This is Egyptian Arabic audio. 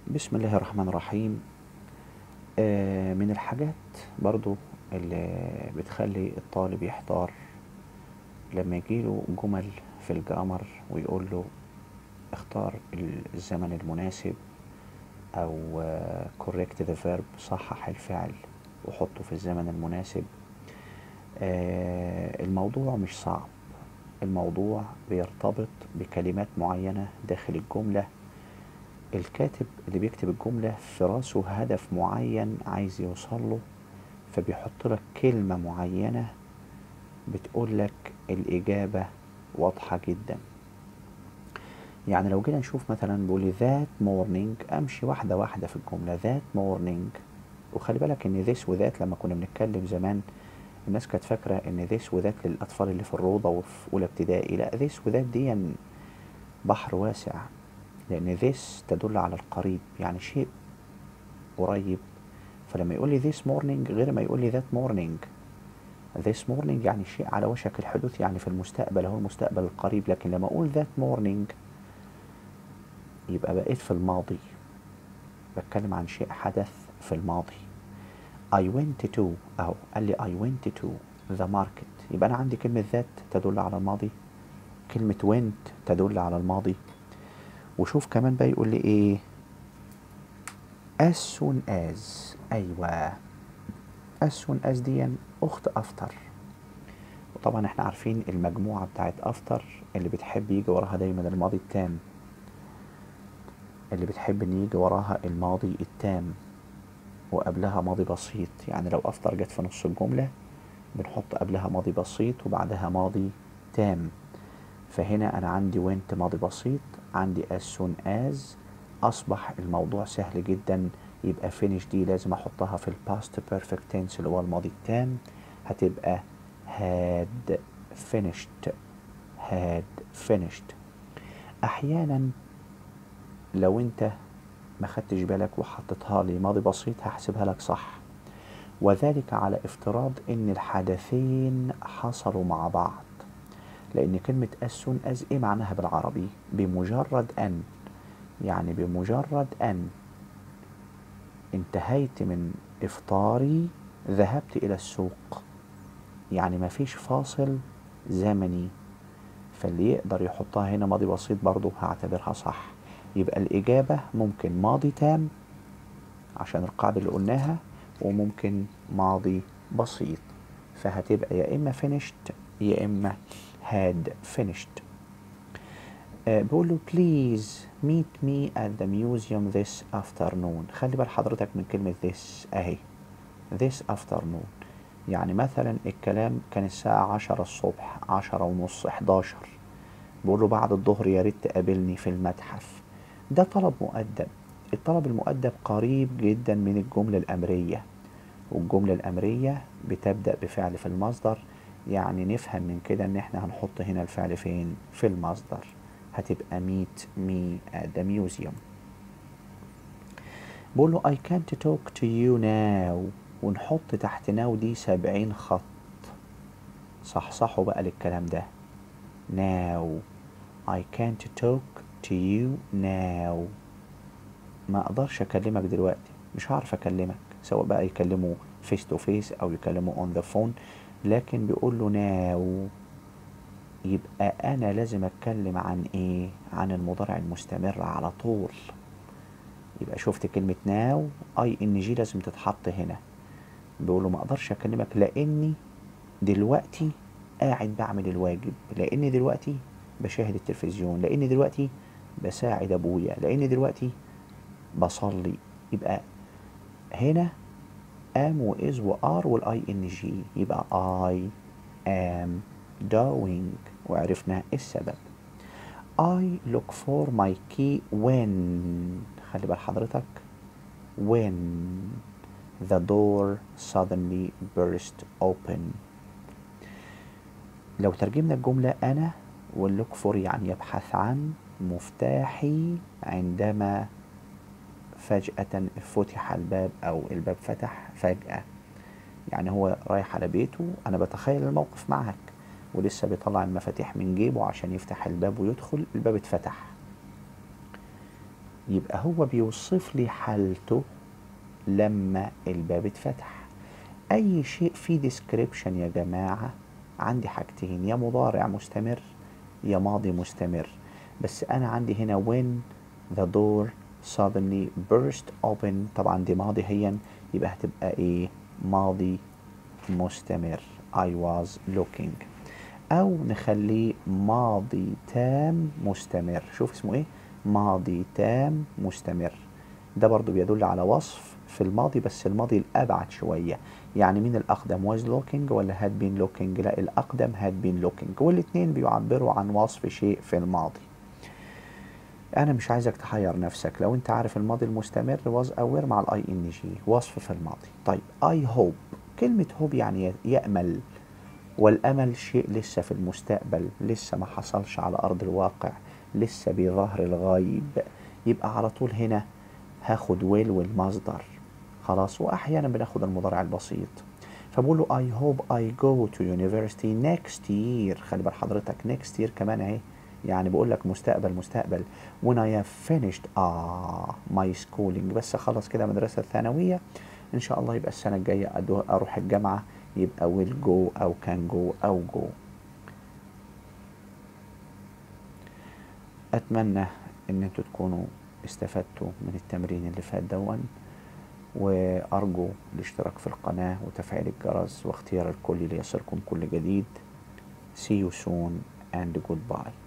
بسم الله الرحمن الرحيم آه، من الحاجات برضو اللي بتخلي الطالب يحتار لما يجيله جمل في الجرامر ويقول له اختار الزمن المناسب او آه، correct the verb صحح الفعل وحطه في الزمن المناسب آه، الموضوع مش صعب الموضوع بيرتبط بكلمات معينة داخل الجملة الكاتب اللي بيكتب الجملة في راسه هدف معين عايز يوصل له فبيحط لك كلمة معينة بتقول لك الإجابة واضحة جدا يعني لو جينا نشوف مثلا بيقول لي that morning أمشي واحدة واحدة في الجملة that morning وخلي بالك إن this وذات لما كنا بنتكلم زمان الناس كانت فاكرة إن this وذات للأطفال اللي في الروضة وفي أولى ابتدائي لا this وذات دي بحر واسع لأن this تدل على القريب يعني شيء قريب فلما يقول لي this morning غير ما يقول لي that morning this morning يعني شيء على وشك الحدوث يعني في المستقبل هو المستقبل القريب لكن لما أقول that morning يبقى بقيت في الماضي بتكلم عن شيء حدث في الماضي I went to أو قال لي I went to the market يبقى أنا عندي كلمة ذات تدل على الماضي كلمة went تدل على الماضي وشوف كمان بقى يقول لي ايه as soon as ايوه as soon as دي اخت افتر وطبعا احنا عارفين المجموعة بتاعت افتر اللي بتحب يجي وراها دايما الماضي التام اللي بتحب ان يجي وراها الماضي التام وقبلها ماضي بسيط يعني لو افتر جت في نص الجملة بنحط قبلها ماضي بسيط وبعدها ماضي تام فهنا انا عندي وينت ماضي بسيط عندي as soon as اصبح الموضوع سهل جدا يبقى finish دي لازم احطها في الباست perfect tense اللي هو الماضي التام هتبقى had finished had finished احيانا لو انت ما خدتش بالك وحطيتها لي ماضي بسيط هحسبها لك صح وذلك على افتراض ان الحدثين حصلوا مع بعض لأن كلمة as soon as إيه معناها بالعربي؟ بمجرد أن يعني بمجرد أن انتهيت من إفطاري ذهبت إلى السوق يعني مفيش فاصل زمني فاللي يقدر يحطها هنا ماضي بسيط برضه هعتبرها صح يبقى الإجابة ممكن ماضي تام عشان القاعدة اللي قلناها وممكن ماضي بسيط فهتبقى يا إما finished يا إما had finished آه بقول له please meet me at the museum this afternoon خلي بال حضرتك من كلمة this اهي this afternoon يعني مثلا الكلام كان الساعة عشرة الصبح عشرة ونص حداشر بقول له بعد الظهر يا ريت تقابلني في المتحف ده طلب مؤدب الطلب المؤدب قريب جدا من الجملة الأمرية والجملة الأمرية بتبدأ بفعل في المصدر يعني نفهم من كده ان احنا هنحط هنا الفعل فين في المصدر هتبقى meet me at the museum بقول له I can't talk to you now ونحط تحت now دي سبعين خط صحصحوا بقى للكلام ده now I can't talk to you now ما اقدرش اكلمك دلوقتي مش هعرف اكلمك سواء بقى يكلموا face to face او يكلموا on the phone لكن بيقول له ناو يبقى انا لازم اتكلم عن ايه عن المضارع المستمر على طول يبقى شفت كلمة ناو اي ان جي لازم تتحط هنا بيقول له ما اقدرش اكلمك لاني دلوقتي قاعد بعمل الواجب لاني دلوقتي بشاهد التلفزيون لاني دلوقتي بساعد ابويا لاني دلوقتي بصلي يبقى هنا am و is و are وال ing يبقى I am doing وعرفنا السبب I look for my key when خلي بال حضرتك when the door suddenly burst open لو ترجمنا الجملة أنا واللوك فور يعني يبحث عن مفتاحي عندما فجأة فتح الباب أو الباب فتح فجأة يعني هو رايح على بيته أنا بتخيل الموقف معك ولسه بيطلع المفاتيح من جيبه عشان يفتح الباب ويدخل الباب اتفتح يبقى هو بيوصف لي حالته لما الباب اتفتح اي شيء فيه description يا جماعة عندي حاجتين يا مضارع مستمر يا ماضي مستمر بس انا عندي هنا when the door suddenly burst open طبعا دي ماضي هي يبقى هتبقى ايه ماضي مستمر I was looking او نخليه ماضي تام مستمر شوف اسمه ايه ماضي تام مستمر ده برضو بيدل على وصف في الماضي بس الماضي الابعد شويه يعني مين الاقدم was looking ولا had been looking لا الاقدم had been looking والاثنين بيعبروا عن وصف شيء في الماضي انا مش عايزك تحير نفسك لو انت عارف الماضي المستمر was aware مع الاي ان جي وصف في الماضي طيب I hope كلمة hope يعني يأمل والأمل شيء لسه في المستقبل لسه ما حصلش على أرض الواقع لسه بظهر الغيب يبقى على طول هنا هاخد will والمصدر خلاص وأحيانا بناخد المضارع البسيط فبقول له I hope I go to university next year خلي بال حضرتك next year كمان اهي يعني بقول لك مستقبل مستقبل when I have finished آه my schooling بس خلص كده مدرسة الثانوية إن شاء الله يبقى السنة الجاية أدو- أروح الجامعة يبقى will go أو can go أو go أتمنى إن انتوا تكونوا استفدتوا من التمرين اللي فات دون وأرجو الاشتراك في القناة وتفعيل الجرس واختيار الكل ليصلكم كل جديد See you soon and goodbye